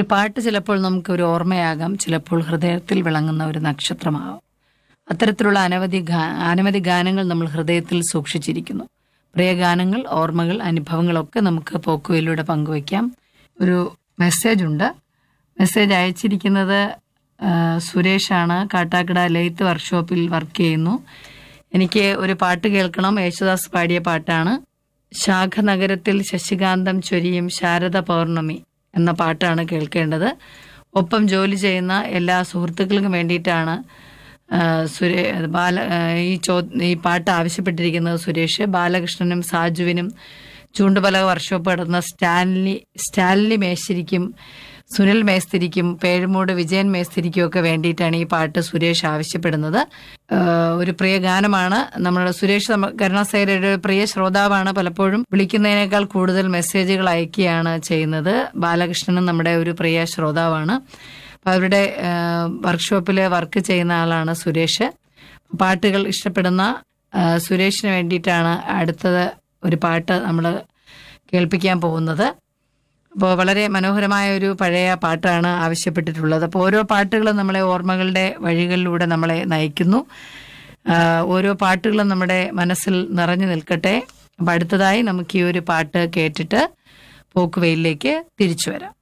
ഒരു പാട്ട് ചിലപ്പോൾ നമുക്ക് ഒരു ഓർമ്മയാകാം ചിലപ്പോൾ ഹൃദയത്തിൽ വിളങ്ങുന്ന ഒരു നക്ഷത്രമാകാം അത്തരത്തിലുള്ള അനവധി ഗാ- അനവധി ഗാനങ്ങൾ നമ്മൾ ഹൃദയത്തിൽ സൂക്ഷിച്ചിരിക്കുന്നു പ്രിയ ഗാനങ്ങൾ ഓർമ്മകൾ അനുഭവങ്ങളൊക്കെ നമുക്ക് പോക്കുവയിലൂടെ പങ്കുവയ്ക്കാം ഒരു മെസ്സേജ് ഉണ്ട് മെസ്സേജ് അയച്ചിരിക്കുന്നത് ആ, സുരേഷാണ് കാട്ടാക്കട ലെയ്ത്ത് വർക്ക്ഷോപ്പിൽ വർക്ക് ചെയ്യുന്നു എനിക്ക് ഒരു പാട്ട് കേൾക്കണം യേശുദാസ് പാടിയ പാട്ടാണ് ശാഖനഗരത്തിൽ ശശികാന്തം ചൊരിയും ശാരദ പൗർണമി എന്ന പാട്ടാണ് കേൾക്കേണ്ടത് ഒപ്പം ജോലി ചെയ്യുന്ന എല്ലാ സുഹൃത്തുക്കൾക്കും വേണ്ടിയിട്ടാണ് ആ, സുരേ ബാല ആ, ഈ ചോ ഈ പാട്ട് ആവശ്യപ്പെട്ടിരിക്കുന്നത് സുരേഷ് ബാലകൃഷ്ണനും സാജുവിനും ചൂണ്ടുപലക വർക്ക്ഷോപ്പ് നടന്ന സ്റ്റാൻലി സ്റ്റാൻലി മേശരിക്കും സുനിൽ മേസ്തിരിക്കും പേഴുമൂട് വിജയൻ മേസ്തിരിക്കും ഒക്കെ വേണ്ടിയിട്ടാണ് ഈ പാട്ട് സുരേഷ് ആവശ്യപ്പെടുന്നത് ആ, ഒരു പ്രിയ ഗാനമാണ് നമ്മുടെ സുരേഷ് നമ്മ- കരുണാസേനയുടെ ഒരു പ്രിയ ശ്രോതാവാണ് പലപ്പോഴും വിളിക്കുന്നതിനേക്കാൾ കൂടുതൽ മെസ്സേജുകൾ അയക്കുകയാണ് ചെയ്യുന്നത് ബാലകൃഷ്ണനും നമ്മുടെ ഒരു പ്രിയ ശ്രോതാവാണ് അപ്പൊ അവരുടെ വർക്ക്ഷോപ്പിൽ വർക്ക് ചെയ്യുന്ന ആളാണ് സുരേഷ് പാട്ടുകൾ ഇഷ്ടപ്പെടുന്ന ആ, സുരേഷിന് വേണ്ടിയിട്ടാണ് അടുത്തത് ഒരു പാട്ട് നമ്മൾ കേൾപ്പിക്കാൻ പോകുന്നത് അപ്പോൾ വളരെ മനോഹരമായ ഒരു പഴയ പാട്ടാണ് ആവശ്യപ്പെട്ടിട്ടുള്ളത് അപ്പോൾ ഓരോ പാട്ടുകളും നമ്മളെ ഓർമ്മകളുടെ വഴികളിലൂടെ നമ്മളെ നയിക്കുന്നു ആ, ഓരോ പാട്ടുകളും നമ്മുടെ മനസ്സിൽ നിറഞ്ഞു നിൽക്കട്ടെ അപ്പം അടുത്തതായി നമുക്ക് ഈ ഒരു പാട്ട് കേട്ടിട്ട് പോക്കുവെയിലേക്ക് തിരിച്ചു വരാം